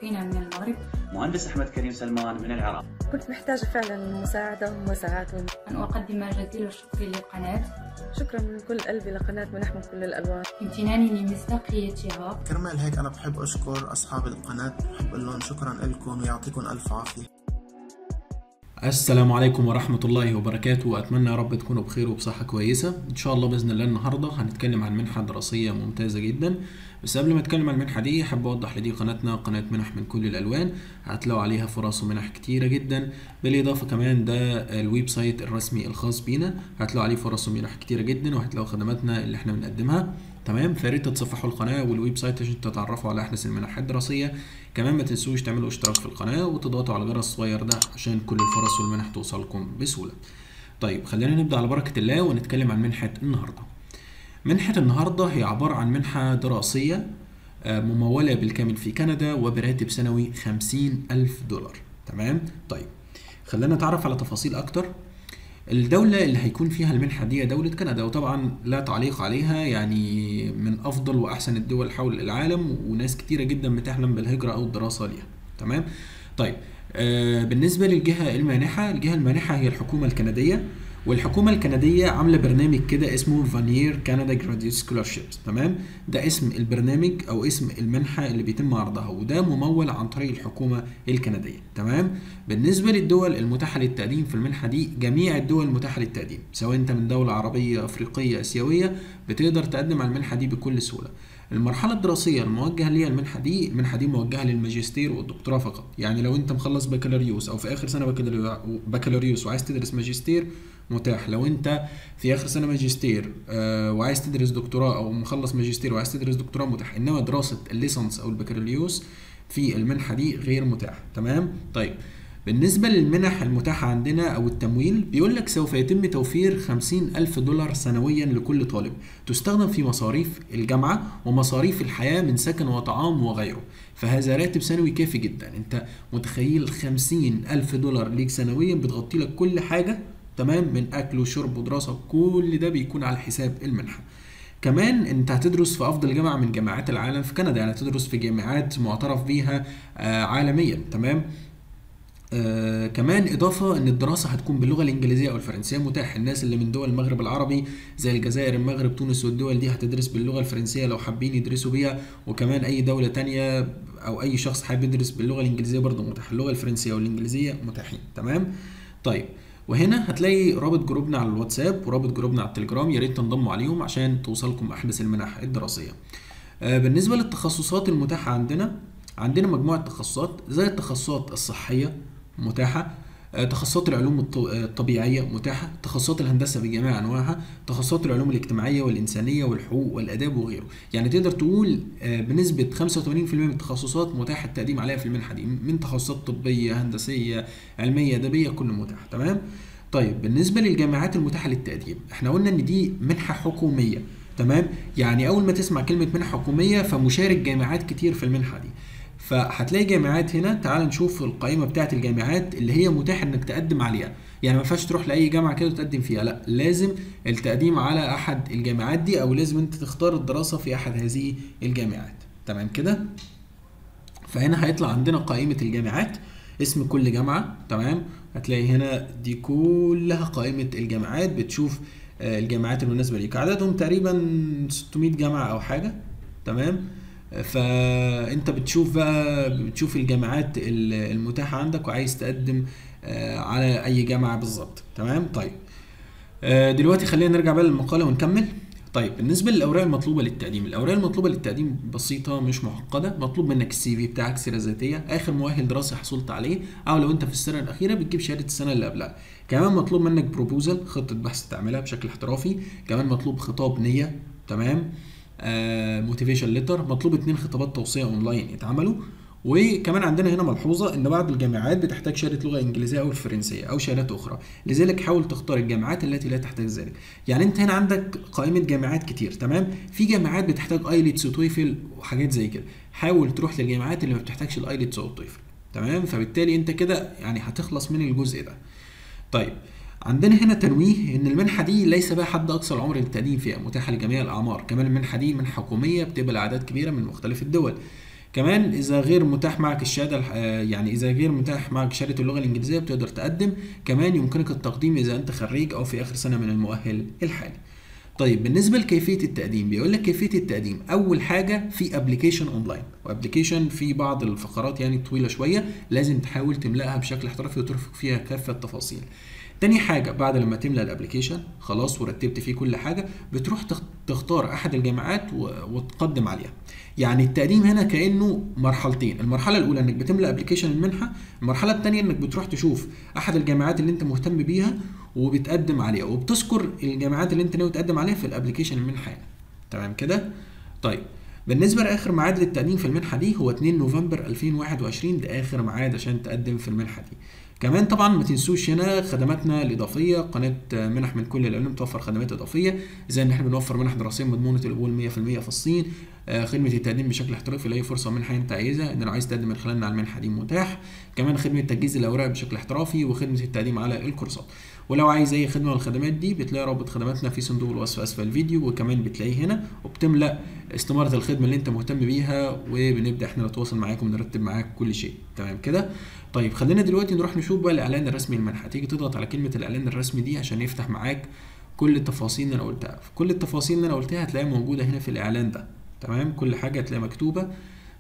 أخينا من المغرب مهندس أحمد كريم سلمان من العراق كنت محتاجة فعلا مساعدة ومساعات أن أقدم جزيل الشكر للقناة شكرا من كل قلبي لقناة منح من كل الألوان امتناني لمصداقيتها كرمال هيك أنا بحب أشكر أصحاب القناة بحب أقول لهم شكرا لكم يعطيكم ألف عافية السلام عليكم ورحمة الله وبركاته وأتمنى يا رب تكونوا بخير وبصحة كويسة إن شاء الله بإذن الله النهاردة هنتكلم عن منحة دراسية ممتازة جدا بس قبل ما أتكلم عن المنحة دي حابب أوضح لدي قناتنا قناة منح من كل الألوان هتلاقوا عليها فرص ومنح كتيرة جدا بالإضافة كمان ده الويب سايت الرسمي الخاص بينا هتلاقوا عليه فرص ومنح كتيرة جدا وهتلاقوا خدماتنا اللي احنا بنقدمها تمام فياريت تتصفحوا القناه والويب سايت عشان تتعرفوا على احدث المنح الدراسيه كمان ما تنسوش تعملوا اشتراك في القناه وتضغطوا على الجرس الصغير ده عشان كل الفرص والمنح توصلكم بسهوله طيب خلينا نبدا على بركه الله ونتكلم عن منحه النهارده منحه النهارده هي عباره عن منحه دراسيه ممولة بالكامل في كندا وبراتب سنوي خمسين ألف دولار تمام طيب خلينا نتعرف على تفاصيل أكتر الدولة اللي هيكون فيها المنحة دي دولة كندا وطبعا لا تعليق عليها يعني من أفضل وأحسن الدول حول العالم وناس كتيرة جدا بتحلم بالهجرة أو الدراسة ليها تمام طيب آه بالنسبة للجهة المانحة الجهة المانحة هي الحكومة الكندية والحكومة الكندية عاملة برنامج كده اسمه فانير كندا جراديوت سكولارشيبس تمام ده اسم البرنامج او اسم المنحة اللي بيتم عرضها وده ممول عن طريق الحكومة الكندية تمام بالنسبة للدول المتاحة للتقديم في المنحة دي جميع الدول المتاحة للتقديم سواء انت من دولة عربية افريقية اسيوية بتقدر تقدم على المنحة دي بكل سهولة المرحلة الدراسية الموجهة ليها المنحة دي المنحة دي موجهة للماجستير والدكتوراه فقط يعني لو انت مخلص بكالوريوس او في اخر سنة بكالوريوس وعايز تدرس ماجستير متاح لو انت في اخر سنه ماجستير آه وعايز تدرس دكتوراه او مخلص ماجستير وعايز تدرس دكتوراه متاح انما دراسه الليسانس او البكالوريوس في المنحه دي غير متاح تمام طيب بالنسبة للمنح المتاحة عندنا أو التمويل بيقول لك سوف يتم توفير خمسين ألف دولار سنويا لكل طالب تستخدم في مصاريف الجامعة ومصاريف الحياة من سكن وطعام وغيره فهذا راتب سنوي كافي جدا انت متخيل خمسين ألف دولار ليك سنويا بتغطي لك كل حاجة تمام من اكل وشرب ودراسه كل ده بيكون على حساب المنحه كمان انت هتدرس في افضل جامعه من جامعات العالم في كندا يعني هتدرس في جامعات معترف بيها آه عالميا تمام آه كمان اضافه ان الدراسه هتكون باللغه الانجليزيه او الفرنسيه متاح الناس اللي من دول المغرب العربي زي الجزائر المغرب تونس والدول دي هتدرس باللغه الفرنسيه لو حابين يدرسوا بيها وكمان اي دوله تانية او اي شخص حابب يدرس باللغه الانجليزيه برضه متاح اللغه الفرنسيه والانجليزيه متاحين تمام طيب وهنا هتلاقي رابط جروبنا على الواتساب ورابط جروبنا على التليجرام يا ريت تنضموا عليهم عشان توصلكم احدث المنح الدراسيه آه بالنسبه للتخصصات المتاحه عندنا عندنا مجموعه تخصصات زي التخصصات الصحيه متاحه آه تخصصات العلوم الطبيعيه متاحه تخصصات الهندسه بجميع انواعها تخصصات العلوم الاجتماعيه والانسانيه والحقوق والاداب وغيره يعني تقدر تقول آه بنسبه 85% من التخصصات متاح التقديم عليها في المنحه دي من تخصصات طبيه هندسيه علميه ادبيه كله متاح تمام طيب بالنسبه للجامعات المتاحه للتقديم احنا قلنا ان دي منحه حكوميه تمام يعني اول ما تسمع كلمه منحه حكوميه فمشارك جامعات كتير في المنحه دي فهتلاقي جامعات هنا تعال نشوف القائمه بتاعه الجامعات اللي هي متاح انك تقدم عليها يعني ما ينفعش تروح لاي جامعه كده وتقدم فيها لا لازم التقديم على احد الجامعات دي او لازم انت تختار الدراسه في احد هذه الجامعات تمام كده فهنا هيطلع عندنا قائمه الجامعات اسم كل جامعه تمام هتلاقي هنا دي كلها قائمه الجامعات بتشوف الجامعات المناسبه ليك عددهم تقريبا 600 جامعه او حاجه تمام فانت بتشوف بقى بتشوف الجامعات المتاحه عندك وعايز تقدم على اي جامعه بالظبط تمام طيب دلوقتي خلينا نرجع بقى للمقاله ونكمل طيب بالنسبه للاوراق المطلوبه للتقديم الاوراق المطلوبه للتقديم بسيطه مش معقده مطلوب منك السي في بتاعك سيره ذاتيه اخر مؤهل دراسي حصلت عليه او لو انت في السنه الاخيره بتجيب شهاده السنه اللي قبلها كمان مطلوب منك بروبوزل خطه بحث تعملها بشكل احترافي كمان مطلوب خطاب نيه تمام موتيفيشن ليتر مطلوب اتنين خطابات توصيه اونلاين يتعملوا وكمان عندنا هنا ملحوظه ان بعض الجامعات بتحتاج شهاده لغه انجليزيه او الفرنسيه او شهادات اخرى لذلك حاول تختار الجامعات التي لا تحتاج ذلك يعني انت هنا عندك قائمه جامعات كتير تمام في جامعات بتحتاج ايلتس وتويفل وحاجات زي كده حاول تروح للجامعات اللي ما بتحتاجش الايلتس او التويفل تمام فبالتالي انت كده يعني هتخلص من الجزء ده طيب عندنا هنا تنويه ان المنحه دي ليس بها حد اقصى العمر للتقديم فيها متاحه لجميع الاعمار كمان المنحه دي منحه حكوميه بتقبل اعداد كبيره من مختلف الدول كمان اذا غير متاح معك الشهاده الح- آه، يعني اذا غير متاح معك شهاده اللغه الانجليزيه بتقدر تقدم كمان يمكنك التقديم اذا انت خريج او في اخر سنه من المؤهل الحالي طيب بالنسبه لكيفيه التقديم بيقول لك كيفيه التقديم اول حاجه في ابلكيشن اونلاين وابلكيشن في بعض الفقرات يعني طويله شويه لازم تحاول تملاها بشكل احترافي وترفق فيها كافه التفاصيل تاني حاجة بعد لما تملى الابلكيشن خلاص ورتبت فيه كل حاجة بتروح تخ- تختار أحد الجامعات و- وتقدم عليها. يعني التقديم هنا كأنه مرحلتين، المرحلة الأولى إنك بتملى ابلكيشن المنحة، المرحلة التانية إنك بتروح تشوف أحد الجامعات اللي أنت مهتم بيها وبتقدم عليها وبتذكر الجامعات اللي أنت ناوي تقدم عليها في الابلكيشن المنحة هنا. تمام كده؟ طيب بالنسبة لآخر ميعاد للتقديم في المنحة دي هو 2 نوفمبر 2021 ده آخر ميعاد عشان تقدم في المنحة دي. كمان طبعا ما تنسوش هنا خدماتنا الإضافية قناة منح من كل العلوم توفر خدمات إضافية زي إن إحنا بنوفر منح دراسية مضمونة القبول 100% في الصين آه، خدمة التقديم بشكل احترافي لأي فرصة منحة أنت عايزها إن لو عايز تقدم من خلالنا على المنحة دي متاح كمان خدمة تجهيز الأوراق بشكل احترافي وخدمة التقديم على الكورسات ولو عايز أي خدمة من الخدمات دي بتلاقي رابط خدماتنا في صندوق الوصف أسفل الفيديو وكمان بتلاقيه هنا وبتملأ استمارة الخدمة اللي أنت مهتم بيها وبنبدأ إحنا نتواصل معاك ونرتب معاك كل شيء تمام كده طيب خلينا دلوقتي نروح نشوف بقى الإعلان الرسمي للمنحة تيجي تضغط على كلمة الإعلان الرسمي دي عشان يفتح معاك كل التفاصيل اللي أنا قلتها كل التفاصيل اللي أنا قلتها هتلاقيها موجودة هنا في الإعلان ده تمام كل حاجة هتلاقيها مكتوبة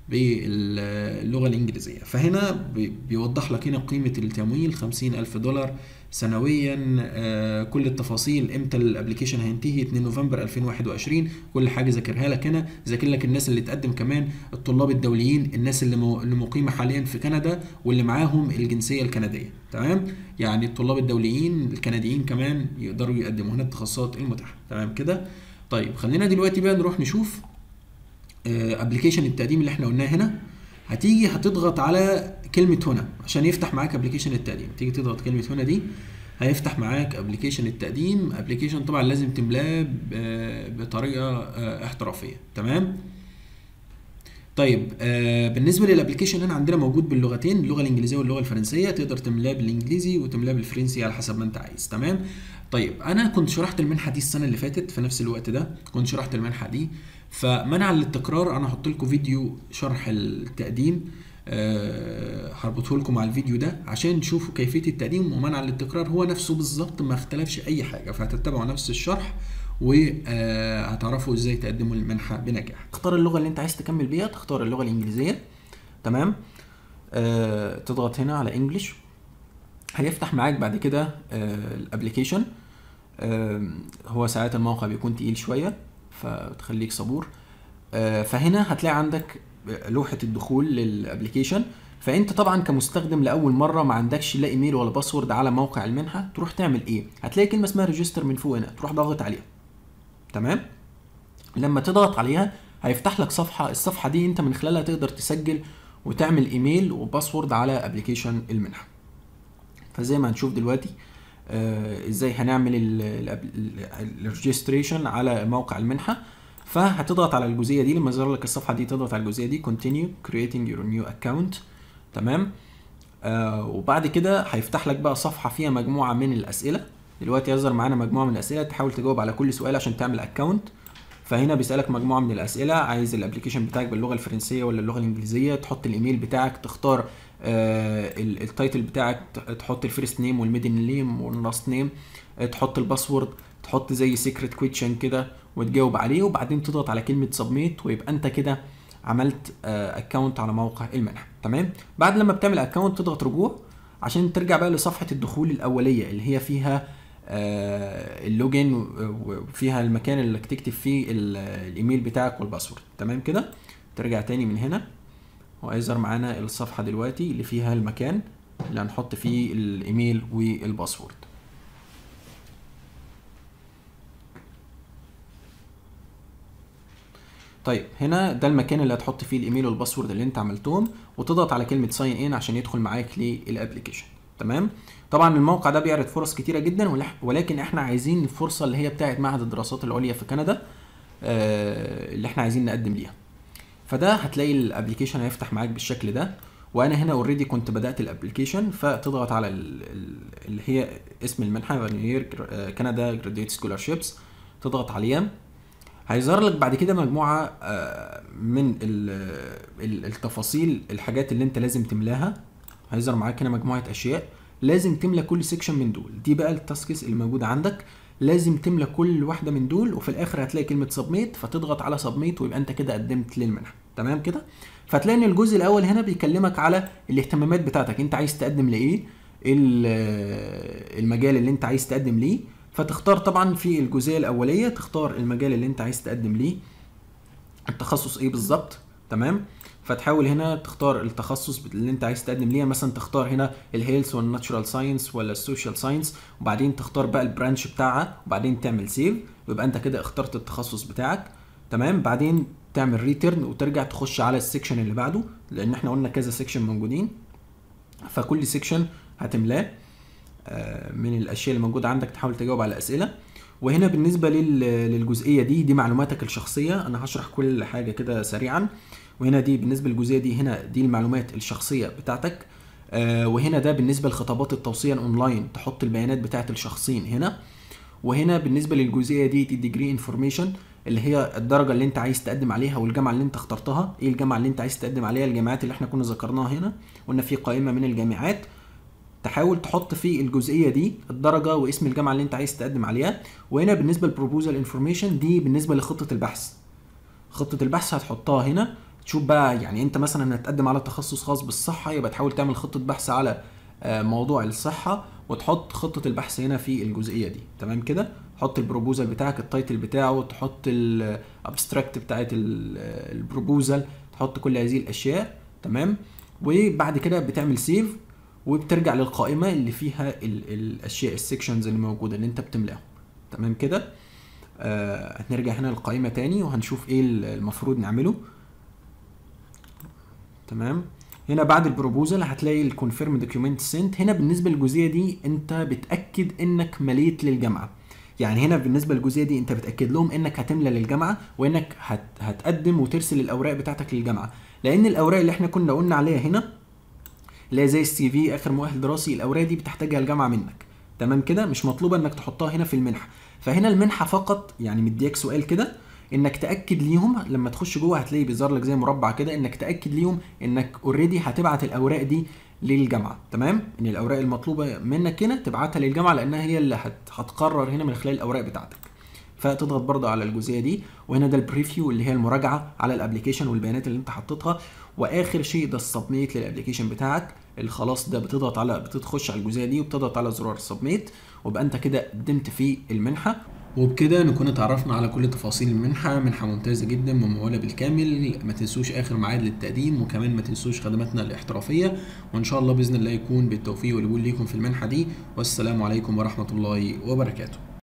باللغة الإنجليزية فهنا بي- بيوضح لك هنا قيمة التمويل خمسين ألف دولار سنويا آه، كل التفاصيل امتى الابلكيشن هينتهي 2 نوفمبر 2021 كل حاجه ذاكرها لك هنا ذاكر لك الناس اللي تقدم كمان الطلاب الدوليين الناس اللي مو- اللي مقيمه حاليا في كندا واللي معاهم الجنسيه الكنديه تمام يعني الطلاب الدوليين الكنديين كمان يقدروا يقدموا هنا التخصصات المتاحه تمام كده طيب خلينا دلوقتي بقى نروح نشوف ابلكيشن التقديم اللي احنا قلناه هنا هتيجي هتضغط على كلمة هنا عشان يفتح معاك ابلكيشن التقديم تيجي تضغط كلمة هنا دي هيفتح معاك ابلكيشن التقديم ابلكيشن طبعا لازم تملاه ب- بطريقة آه، احترافية تمام طيب آه بالنسبه للابلكيشن هنا عندنا موجود باللغتين اللغه الانجليزيه واللغه الفرنسيه تقدر تملاه بالانجليزي وتملاه بالفرنسي على حسب ما انت عايز تمام طيب انا كنت شرحت المنحه دي السنه اللي فاتت في نفس الوقت ده كنت شرحت المنحه دي فمنعا للتكرار انا هحط لكم فيديو شرح التقديم أه هربطه لكم على الفيديو ده عشان تشوفوا كيفيه التقديم ومنعا للتكرار هو نفسه بالظبط ما اختلفش اي حاجه فهتتبعوا نفس الشرح وهتعرفوا ازاي تقدموا المنحه بنجاح تختار اللغه اللي انت عايز تكمل بيها تختار اللغه الانجليزيه تمام آه تضغط هنا على انجلش هيفتح معاك بعد كده آه الابلكيشن آه هو ساعات الموقع بيكون تقيل شويه فتخليك صبور آه فهنا هتلاقي عندك لوحه الدخول للابلكيشن فانت طبعا كمستخدم لاول مره ما عندكش لا ايميل ولا باسورد على موقع المنحه تروح تعمل ايه هتلاقي كلمه اسمها ريجستر من فوق هنا تروح ضاغط عليها تمام لما تضغط عليها هيفتح لك صفحه الصفحه دي انت من خلالها تقدر تسجل وتعمل ايميل وباسورد على ابلكيشن المنحه فزي ما هنشوف دلوقتي آه ازاي هنعمل الريجستريشن على موقع المنحه فهتضغط على الجزئيه دي لما يظهر لك الصفحه دي تضغط على الجزئيه دي continue creating your new account تمام آه وبعد كده هيفتح لك بقى صفحه فيها مجموعه من الاسئله دلوقتي يظهر معانا مجموعه من الاسئله تحاول تجاوب على كل سؤال عشان تعمل اكونت فهنا بيسالك مجموعه من الاسئله عايز الابلكيشن بتاعك باللغه الفرنسيه ولا اللغه الانجليزيه تحط الايميل بتاعك تختار آه التايتل بتاعك تحط الفيرست نيم والميدن نيم واللاست نيم تحط الباسورد تحط زي سيكريت كويتشن كده وتجاوب عليه وبعدين تضغط على كلمه سبميت ويبقى انت كده عملت اكونت على موقع المنحه تمام بعد لما بتعمل اكونت تضغط رجوع عشان ترجع بقى لصفحه الدخول الاوليه اللي هي فيها آه اللوجين وفيها المكان اللي تكتب فيه الايميل بتاعك والباسورد تمام كده ترجع تاني من هنا وهيظهر معانا الصفحه دلوقتي اللي فيها المكان اللي هنحط فيه الايميل والباسورد طيب هنا ده المكان اللي هتحط فيه الايميل والباسورد اللي انت عملتهم وتضغط على كلمه ساين ان عشان يدخل معاك للابلكيشن تمام طبعا الموقع ده بيعرض فرص كتيره جدا ولكن احنا عايزين الفرصه اللي هي بتاعه معهد الدراسات العليا في كندا آه اللي احنا عايزين نقدم ليها فده هتلاقي الابلكيشن هيفتح معاك بالشكل ده وانا هنا اوريدي كنت بدات الابلكيشن فتضغط على اللي هي اسم المنحه كندا جراديويت سكولارشيبس تضغط عليها هيظهر لك بعد كده مجموعه آه، من ال- ال- التفاصيل الحاجات اللي انت لازم تملاها هيظهر معاك هنا مجموعه اشياء لازم تملى كل سيكشن من دول دي بقى التاسكس اللي موجوده عندك لازم تملى كل واحده من دول وفي الاخر هتلاقي كلمه سبميت فتضغط على سبميت ويبقى انت كده قدمت للمنحه تمام كده فتلاقي ان الجزء الاول هنا بيكلمك على الاهتمامات بتاعتك انت عايز تقدم لايه ال- المجال اللي انت عايز تقدم ليه فتختار طبعا في الجزئيه الاوليه تختار المجال اللي انت عايز تقدم ليه التخصص ايه بالظبط تمام فتحاول هنا تختار التخصص اللي انت عايز تقدم ليه مثلا تختار هنا الهيلث والناتشورال ساينس ولا السوشيال ساينس وبعدين تختار بقى البرانش بتاعها وبعدين تعمل سيف يبقى انت كده اخترت التخصص بتاعك تمام بعدين تعمل ريتيرن وترجع تخش على السكشن اللي بعده لان احنا قلنا كذا سكشن موجودين فكل سكشن هتملاه آه، من الاشياء اللي موجوده عندك تحاول تجاوب على اسئله وهنا بالنسبه لل- للجزئيه دي دي معلوماتك الشخصيه انا هشرح كل حاجه كده سريعا وهنا دي بالنسبه للجزئيه دي هنا دي المعلومات الشخصيه بتاعتك آه، وهنا ده بالنسبه لخطابات التوصيه الاونلاين تحط البيانات بتاعه الشخصين هنا وهنا بالنسبه للجزئيه دي دي ديجري انفورميشن اللي هي الدرجه اللي انت عايز تقدم عليها والجامعه اللي انت اخترتها ايه الجامعه اللي انت عايز تقدم عليها الجامعات اللي احنا كنا ذكرناها هنا قلنا في قائمه من الجامعات تحاول تحط في الجزئيه دي الدرجه واسم الجامعه اللي انت عايز تقدم عليها وهنا بالنسبه للبروبوزال انفورميشن دي بالنسبه لخطه البحث خطه البحث هتحطها هنا تشوف بقى يعني انت مثلا هتقدم على تخصص خاص بالصحه يبقى تحاول تعمل خطه بحث على آه، موضوع الصحه وتحط خطه البحث هنا في الجزئيه دي تمام كده حط البروبوزال بتاعك التايتل بتاعه تحط الابستراكت بتاعت ال- البروبوزال تحط كل هذه الاشياء تمام وبعد كده بتعمل سيف وبترجع للقائمه اللي فيها ال- الاشياء السكشنز اللي موجوده اللي انت بتملاهم تمام كده آه هنرجع هنا للقائمه تاني وهنشوف ايه المفروض نعمله تمام هنا بعد البروبوزال هتلاقي الكونفيرم دوكيومنت سنت هنا بالنسبه للجزئيه دي انت بتاكد انك مليت للجامعه يعني هنا بالنسبه للجزئيه دي انت بتاكد لهم انك هتملى للجامعه وانك هت هتقدم وترسل الاوراق بتاعتك للجامعه لان الاوراق اللي احنا كنا قلنا عليها هنا اللي هي زي السي في اخر مؤهل دراسي الاوراق دي بتحتاجها الجامعه منك تمام كده مش مطلوبه انك تحطها هنا في المنحه فهنا المنحه فقط يعني مديك سؤال كده انك تاكد ليهم لما تخش جوه هتلاقي بيظهر لك زي مربع كده انك تاكد ليهم انك اوريدي هتبعت الاوراق دي للجامعه تمام ان الاوراق المطلوبه منك هنا تبعتها للجامعه لانها هي اللي هت... هتقرر هنا من خلال الاوراق بتاعتك فتضغط برضه على الجزئيه دي وهنا ده البريفيو اللي هي المراجعه على الابلكيشن والبيانات اللي انت حطيتها واخر شيء ده السبميت للابلكيشن بتاعك اللي خلاص ده بتضغط على بتخش على الجزئيه دي وبتضغط على زرار سبميت ويبقى انت كده قدمت في المنحه وبكده نكون اتعرفنا على كل تفاصيل المنحة منحة ممتازة جدا ممولة بالكامل ما تنسوش آخر ميعاد للتقديم وكمان ما تنسوش خدماتنا الاحترافية وإن شاء الله بإذن الله يكون بالتوفيق والقبول ليكم في المنحة دي والسلام عليكم ورحمة الله وبركاته